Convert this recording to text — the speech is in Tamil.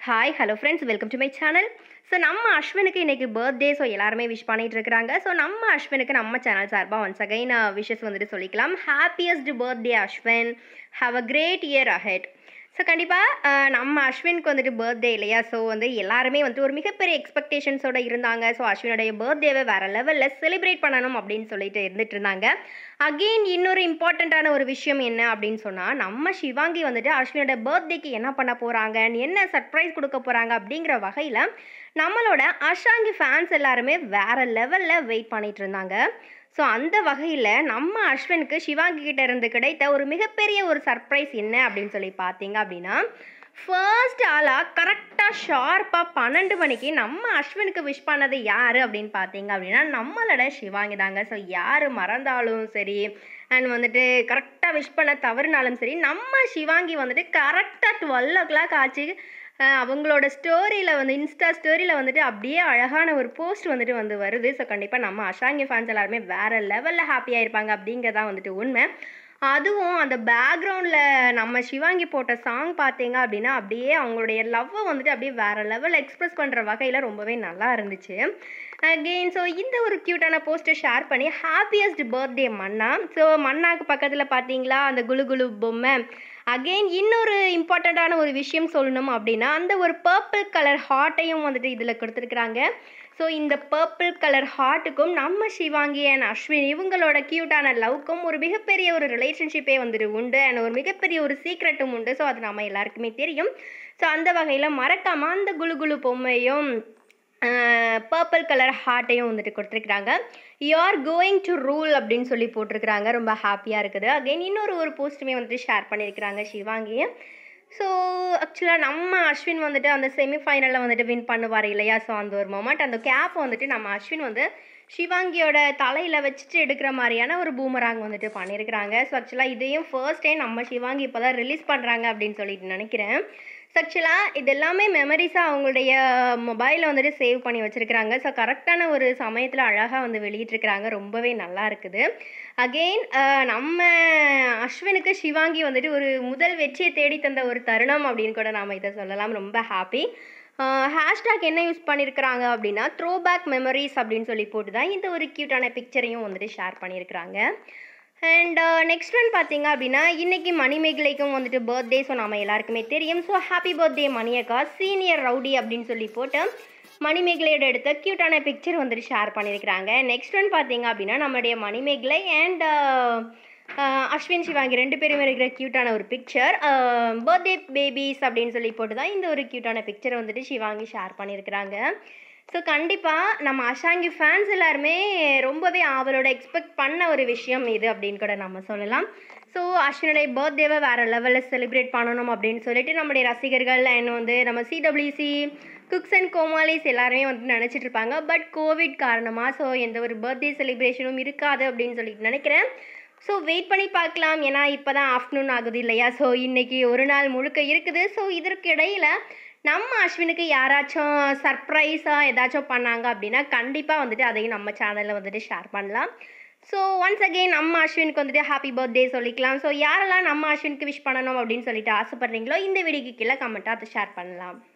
hi hello friends welcome to my channel so நம்ம அஸ்வினுக்கு இன்னைக்கு பர்த்டே ஸோ எல்லாருமே விஷ் பண்ணிட்டு இருக்கிறாங்க ஸோ நம்ம அஸ்வினுக்கு நம்ம சேனல் சார்பாக ஒன்ஸ் அகைன் விஷஸ் வந்துட்டு சொல்லிக்கலாம் happiest birthday Ashwin have a great year ahead so கண்டிப்பாக நம்ம அஸ்வினுக்கு வந்துட்டு பர்த்டே இல்லையா ஸோ வந்து எல்லாருமே வந்துட்டு ஒரு மிகப்பெரிய எக்ஸ்பெக்டேஷன்ஸோட இருந்தாங்க ஸோ அஸ்வினுடைய பர்த்டேவை வேறு லெவலில் செலிப்ரேட் பண்ணணும் அப்படின்னு சொல்லிட்டு இருந்துட்டு இருந்தாங்க அகெயின் இன்னொரு இம்பார்ட்டண்ட்டான ஒரு விஷயம் என்ன அப்படின்னு சொன்னால் நம்ம சிவாங்கி வந்துட்டு அஸ்வினோட பர்த்டேக்கு என்ன பண்ண போகிறாங்க என்ன சர்ப்ரைஸ் கொடுக்க போகிறாங்க அப்படிங்கிற வகையில் நம்மளோட அஷாங்கி ஃபேன்ஸ் எல்லாருமே வேறு லெவலில் வெயிட் பண்ணிட்டு இருந்தாங்க ஸோ அந்த வகையில் நம்ம அஸ்வினுக்கு சிவாங்கி கிட்ட இருந்து கிடைத்த ஒரு மிகப்பெரிய ஒரு சர்ப்ரைஸ் என்ன அப்படின்னு சொல்லி பார்த்தீங்க அப்படின்னா ஃபர்ஸ்ட் ஆளாக கரெக்டாக ஷார்ப்பாக பன்னெண்டு மணிக்கு நம்ம அஸ்வினுக்கு விஷ் பண்ணது யார் அப்படின்னு பார்த்தீங்க அப்படின்னா நம்மளோட சிவாங்கி தாங்க ஸோ யார் மறந்தாலும் சரி அண்ட் வந்துட்டு கரெக்டாக விஷ் பண்ண தவறுனாலும் சரி நம்ம சிவாங்கி வந்துட்டு கரெக்டாக டுவெல் ஓ கிளாக் ஆச்சு அஹ் அவங்களோட ஸ்டோரியில் வந்து இன்ஸ்டா ஸ்டோரியில் வந்துட்டு அப்படியே அழகான ஒரு போஸ்ட் வந்துட்டு வந்து வருது ஸோ கண்டிப்பாக நம்ம அஷாங்கி ஃபேன்ஸ் எல்லாருமே வேறு லெவலில் ஹாப்பியாக இருப்பாங்க அப்படிங்கிறதான் வந்துட்டு உண்மை அதுவும் அந்த பேக்ரவுண்டில் நம்ம சிவாங்கி போட்ட சாங் பார்த்தீங்க அப்படின்னா அப்படியே அவங்களுடைய லவ்வை வந்துட்டு அப்படியே வேறு லெவலில் எக்ஸ்பிரஸ் பண்ணுற வகையில் ரொம்பவே நல்லா இருந்துச்சு அகெயின் ஸோ இந்த ஒரு க்யூட்டான போஸ்ட்டை ஷேர் பண்ணி ஹாப்பியஸ்ட் பர்த்டே மன்னா ஸோ மன்னாக்கு பக்கத்தில் பார்த்தீங்களா அந்த குலு குலு பொம்மை அகெயின் இன்னொரு இம்பார்ட்டண்ட்டான ஒரு விஷயம் சொல்லணும் அப்படின்னா அந்த ஒரு பர்பிள் கலர் ஹார்ட்டையும் வந்துட்டு இதில் கொடுத்துருக்குறாங்க ஸோ இந்த பர்பிள் கலர் ஹார்ட்டுக்கும் நம்ம சிவாங்கி அண்ட் அஸ்வின் இவங்களோட க்யூட்டான லவ்க்கும் ஒரு மிகப்பெரிய ஒரு ரிலேஷன்ஷிப்பே வந்துட்டு உண்டு அண்ட் ஒரு மிகப்பெரிய ஒரு சீக்ரெட்டும் உண்டு ஸோ அது நம்ம எல்லாருக்குமே தெரியும் ஸோ அந்த வகையில் மறக்காமல் அந்த குலு குலு பொம்மையும் பர்பிள் கலர் ஹார்ட்டையும் வந்துட்டு கொடுத்துருக்குறாங்க you are going to rule அப்படின்னு சொல்லி போட்டிருக்கிறாங்க ரொம்ப ஹாப்பியாக இருக்குது அகைன் இன்னொரு ஒரு போஸ்ட்டுமே வந்துட்டு ஷேர் பண்ணியிருக்கிறாங்க சிவாங்கி ஸோ ஆக்சுவலாக நம்ம அஸ்வின் வந்துட்டு அந்த செமிஃபைனலில் வந்துட்டு வின் பண்ணுவார் இல்லையா ஸோ அந்த ஒரு மொமெண்ட் அந்த கேப் வந்துட்டு நம்ம அஸ்வின் வந்து சிவாங்கியோட தலையில் வச்சுட்டு எடுக்கிற மாதிரியான ஒரு பூமராங் வந்துட்டு பண்ணியிருக்கிறாங்க ஸோ ஆக்சுவலாக இதையும் ஃபர்ஸ்ட் டைம் நம்ம சிவாங்கி இப்போ தான் ரிலீஸ் பண்ணுறாங்க அப்படின்னு சொல்லிட்டு நினைக்கிறேன் ஸோ ஆக்சுவலாக இது எல்லாமே மெமரிஸாக அவங்களுடைய மொபைலில் வந்துட்டு சேவ் பண்ணி வச்சுருக்கிறாங்க ஸோ கரெக்டான ஒரு சமயத்தில் அழகாக வந்து வெளியிட்ருக்கிறாங்க ரொம்பவே நல்லா இருக்குது அகெயின் நம்ம அஸ்வினுக்கு சிவாங்கி வந்துட்டு ஒரு முதல் வெற்றியை தேடி தந்த ஒரு தருணம் அப்படின்னு கூட நாம் இதை சொல்லலாம் ரொம்ப ஹாப்பி ஹேஷ்டாக் என்ன யூஸ் பண்ணியிருக்கிறாங்க அப்படின்னா த்ரோ பேக் மெமரிஸ் அப்படின்னு சொல்லி போட்டு தான் இந்த ஒரு க்யூட்டான பிக்சரையும் வந்துட்டு ஷேர் பண்ணியிருக்கிறாங்க அண்ட் நெக்ஸ்ட் ஒன் பார்த்தீங்க அப்படின்னா இன்றைக்கி மணிமேகலைக்கும் வந்துட்டு பர்த்டே ஸோ நம்ம எல்லாருக்குமே தெரியும் ஸோ ஹாப்பி பர்த்டே மணியக்கா சீனியர் ரவுடி அப்படின்னு சொல்லி போட்டு மணிமேகலையோட எடுத்த க்யூட்டான பிக்சர் வந்துட்டு ஷேர் பண்ணியிருக்கிறாங்க நெக்ஸ்ட் ஒன் பார்த்தீங்க அப்படின்னா நம்மளுடைய மணிமேகலை அண்ட் அஸ்வின் சிவாங்கி ரெண்டு பேருமே இருக்கிற க்யூட்டான ஒரு பிக்சர் பர்த்டே பேபிஸ் அப்படின்னு சொல்லி போட்டு தான் இந்த ஒரு க்யூட்டான பிக்சரை வந்துட்டு சிவாங்கி ஷேர் பண்ணியிருக்கிறாங்க ஸோ கண்டிப்பாக நம்ம அஷாங்கி ஃபேன்ஸ் எல்லாருமே ரொம்பவே அவரோட எக்ஸ்பெக்ட் பண்ண ஒரு விஷயம் இது அப்படின்னு கூட நம்ம சொல்லலாம் ஸோ அஸ்வினுடைய பர்த்டேவை வேறு லெவலில் செலிப்ரேட் பண்ணணும் அப்படின்னு சொல்லிட்டு நம்முடைய ரசிகர்கள் அண்ட் வந்து நம்ம சிடபிள்யூசி குக்ஸ் அண்ட் கோமாலிஸ் எல்லாருமே வந்து நினச்சிட்டு இருப்பாங்க பட் கோவிட் காரணமாக ஸோ எந்த ஒரு பர்த்டே செலிப்ரேஷனும் இருக்காது அப்படின்னு சொல்லிட்டு நினைக்கிறேன் ஸோ வெயிட் பண்ணி பார்க்கலாம் ஏன்னா இப்போ தான் ஆஃப்டர்நூன் ஆகுது இல்லையா ஸோ இன்றைக்கி ஒரு நாள் முழுக்க இருக்குது ஸோ இதற்கு இடையில் நம்ம அஸ்வினுக்கு யாராச்சும் சர்ப்ரைஸாக ஏதாச்சும் பண்ணாங்க அப்படின்னா கண்டிப்பாக வந்துட்டு அதையும் நம்ம சேனலில் வந்துட்டு ஷேர் பண்ணலாம் ஸோ ஒன்ஸ் அகெயின் நம்ம அஸ்வினுக்கு வந்துட்டு ஹாப்பி பர்த்டே சொல்லிக்கலாம் ஸோ யாரெல்லாம் நம்ம அஸ்வினுக்கு விஷ் பண்ணணும் அப்படின்னு சொல்லிட்டு ஆசைப்பட்றீங்களோ இந்த வீடியோக்கு கீழே கமெண்ட்டாக அதை ஷேர் பண்ணலாம்